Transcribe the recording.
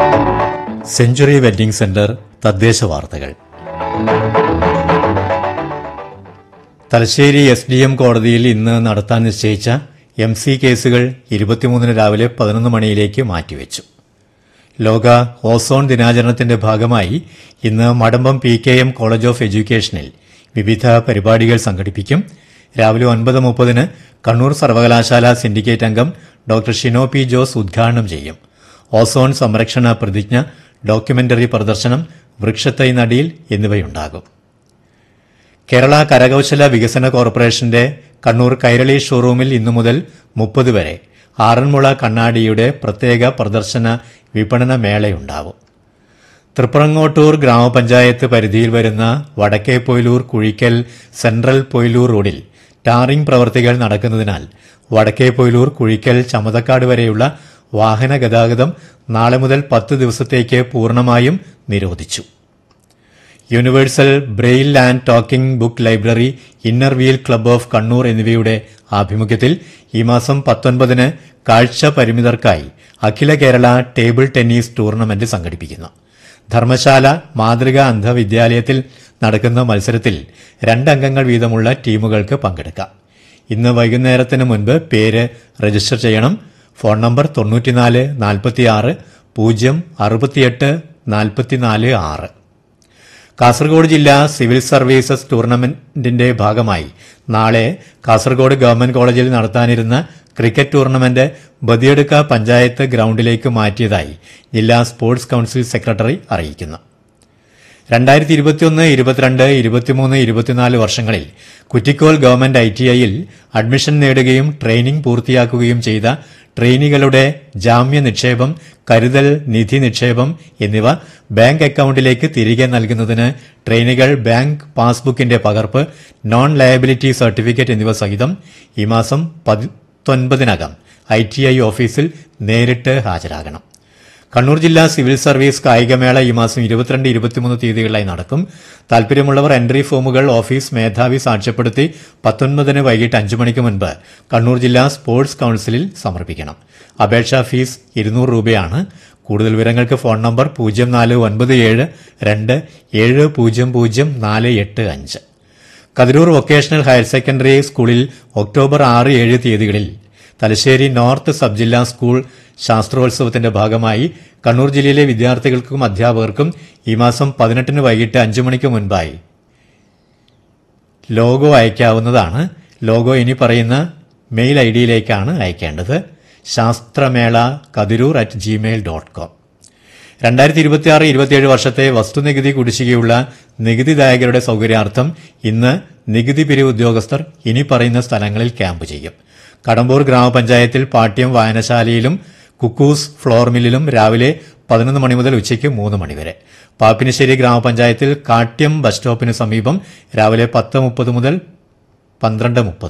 century wedding centre തദ്ദേശ വാർത്തകൾ Thalassery S D M കോടതിയിൽ ഇന്ന് നടത്താൻ നിശ്ചയിച്ച എം സി കേസുകൾ ഇരുപത്തിമൂന്നിന് രാവിലെ പതിനൊന്ന് മണിയിലേക്ക് മാറ്റിവെച്ചു ലോക ഓസോൺ ദിനാചരണത്തിന്റെ ഭാഗമായി ഇന്ന് Madampam P K M college of എഡ്യൂക്കേഷനിൽ വിവിധ പരിപാടികൾ സംഘടിപ്പിക്കും രാവിലെ ഒൻപത് മുപ്പതിന് കണ്ണൂർ സർവകലാശാല സിൻഡിക്കേറ്റ് അംഗം ഡോക്ടർ ഷിനോ പി ജോസ് ഉദ്ഘാടനം ചെയ്യും ഓസോൺ സംരക്ഷണ പ്രതിജ്ഞ ഡോക്യുമെന്ററി പ്രദർശനം വൃക്ഷത്തൈ നടിയിൽ എന്നിവയുണ്ടാകും കേരള കരകൌശല വികസന കോർപ്പറേഷന്റെ കണ്ണൂർ കൈരളി ഷോറൂമിൽ ഇന്നു മുതൽ മുപ്പത് വരെ ആറന്മുള കണ്ണാടിയുടെ പ്രത്യേക പ്രദർശന വിപണന മേളയുണ്ടാവും തൃപ്രങ്ങോട്ടൂർ ഗ്രാമപഞ്ചായത്ത് പരിധിയിൽ വരുന്ന വടക്കേ പൊയിലൂർ കുഴിക്കൽ സെൻട്രൽ പൊയിലൂർ റോഡിൽ ടാറിംഗ് പ്രവർത്തികൾ നടക്കുന്നതിനാൽ വടക്കേ പൊയിലൂർ കുഴിക്കൽ ചമതക്കാട് വരെയുള്ള വാഹന ഗതാഗതം നാളെ മുതൽ പത്ത് ദിവസത്തേക്ക് പൂർണ്ണമായും നിരോധിച്ചു universal braille and talking book library inner wheel club of Kannur എന്നിവയുടെ ആഭിമുഖ്യത്തിൽ ഈ മാസം പത്തൊൻപതിന് കാഴ്ച പരിമിതർക്കായി അഖില കേരള ടേബിൾ ടെന്നീസ് ടൂർണമെന്റ് സംഘടിപ്പിക്കുന്നു ധർമ്മശാല മാതൃക അന്ധവിദ്യാലയത്തിൽ നടക്കുന്ന മത്സരത്തിൽ രണ്ടംഗങ്ങൾ വീതമുള്ള ടീമുകൾക്ക് പങ്കെടുക്കാം ഇന്ന് വൈകുന്നേരത്തിന് മുൻപ് പേര് രജിസ്റ്റർ ചെയ്യണം ഫോൺ നമ്പർ തൊണ്ണൂറ്റിനാല് നാൽപ്പത്തിയാറ് പൂജ്യം അറുപത്തിയെട്ട് നാൽപ്പത്തിനാല് ആറ് കാസർഗോഡ് ജില്ലാ സിവിൽ സർവീസസ് ടൂർണമെന്റിന്റെ ഭാഗമായി നാളെ കാസർഗോഡ് ഗവൺമെന്റ് കോളേജിൽ നടത്താനിരുന്ന ക്രിക്കറ്റ് ടൂർണമെന്റ് ബദിയടുക്ക പഞ്ചായത്ത് ഗ്രൌണ്ടിലേക്ക് മാറ്റിയതായി ജില്ലാ സ്പോർട്സ് കൌൺസിൽ സെക്രട്ടറി അറിയിക്കുന്നു രണ്ടായിരത്തി ഇരുപത്തിയൊന്ന് ഇരുപത്തിരണ്ട് ഇരുപത്തിമൂന്ന് ഇരുപത്തിനാല് വർഷങ്ങളിൽ കുറ്റിക്കോൽ ഗവൺമെന്റ് ഐ ടി ഐയിൽ അഡ്മിഷൻ നേടുകയും ട്രെയിനിംഗ് പൂർത്തിയാക്കുകയും ചെയ്ത ട്രെയിനികളുടെ ജാമ്യ നിക്ഷേപം കരുതൽ നിധി നിക്ഷേപം എന്നിവ ബാങ്ക് അക്കൌണ്ടിലേക്ക് തിരികെ നൽകുന്നതിന് ട്രെയിനികൾ ബാങ്ക് പാസ്ബുക്കിന്റെ പകർപ്പ് നോൺ ലയബിലിറ്റി സർട്ടിഫിക്കറ്റ് എന്നിവ സഹിതം ഈ മാസം പത്തൊൻപതിനകം ഐ ടി ഐ ഓഫീസിൽ നേരിട്ട് ഹാജരാകണം കണ്ണൂർ ജില്ലാ സിവിൽ സർവീസ് കായികമേള ഈ മാസം ഇരുപത്തിരണ്ട് ഇരുപത്തിമൂന്ന് തീയതികളിലായി നടക്കും താൽപര്യമുള്ളവർ എൻട്രി ഫോമുകൾ ഓഫീസ് മേധാവി സാക്ഷ്യപ്പെടുത്തി പത്തൊൻപതിന് വൈകിട്ട് അഞ്ചു മണിക്ക് മുൻപ് കണ്ണൂർ ജില്ലാ സ്പോർട്സ് കൌൺസിലിൽ സമർപ്പിക്കണം അപേക്ഷാ ഫീസ് ഇരുന്നൂറ് രൂപയാണ് കൂടുതൽ വിവരങ്ങൾക്ക് ഫോൺ നമ്പർ പൂജ്യം നാല് ഒൻപത് ഏഴ് രണ്ട് ഏഴ് പൂജ്യം പൂജ്യം നാല് എട്ട് അഞ്ച് കതിരൂർ വൊക്കേഷണൽ ഹയർ സെക്കൻഡറി സ്കൂളിൽ ഒക്ടോബർ ആറ് ഏഴ് തീയതികളിൽ തലശ്ശേരി നോർത്ത് സബ് ജില്ലാ സ്കൂൾ ശാസ്ത്രോത്സവത്തിന്റെ ഭാഗമായി കണ്ണൂർ ജില്ലയിലെ വിദ്യാർത്ഥികൾക്കും അധ്യാപകർക്കും ഈ മാസം പതിനെട്ടിന് വൈകിട്ട് അഞ്ചു മണിക്ക് മുൻപായി ലോഗോ അയക്കാവുന്നതാണ് ലോഗോ ഇനി പറയുന്ന മെയിൽ ഐ ഡിയിലേക്കാണ് അയക്കേണ്ടത് ശാസ്ത്രമേള Kathirur at Gmail dot com രണ്ടായിരത്തി ഇരുപത്തിയാറ് ഇരുപത്തിയേഴ് വർഷത്തെ വസ്തുനികുതി കുടിശ്ശികയുള്ള നികുതിദായകരുടെ സൌകര്യാർത്ഥം ഇന്ന് നികുതി പിരിവ് ഉദ്യോഗസ്ഥർ ഇനി പറയുന്ന സ്ഥലങ്ങളിൽ ക്യാമ്പ് ചെയ്യും കടമ്പൂർ ഗ്രാമപഞ്ചായത്തിൽ പാട്യം വായനശാലയിലും കുക്കൂസ് ഫ്ലോർ മില്ലിലും രാവിലെ പതിനൊന്ന് മണി മുതൽ ഉച്ചയ്ക്ക് മൂന്ന് മണിവരെ പാപ്പിനിശ്ശേരി ഗ്രാമപഞ്ചായത്തിൽ കാട്യം ബസ് സ്റ്റോപ്പിന് സമീപം രാവിലെ പത്ത് മുപ്പത് മുതൽ പന്ത്രണ്ട് മുപ്പത്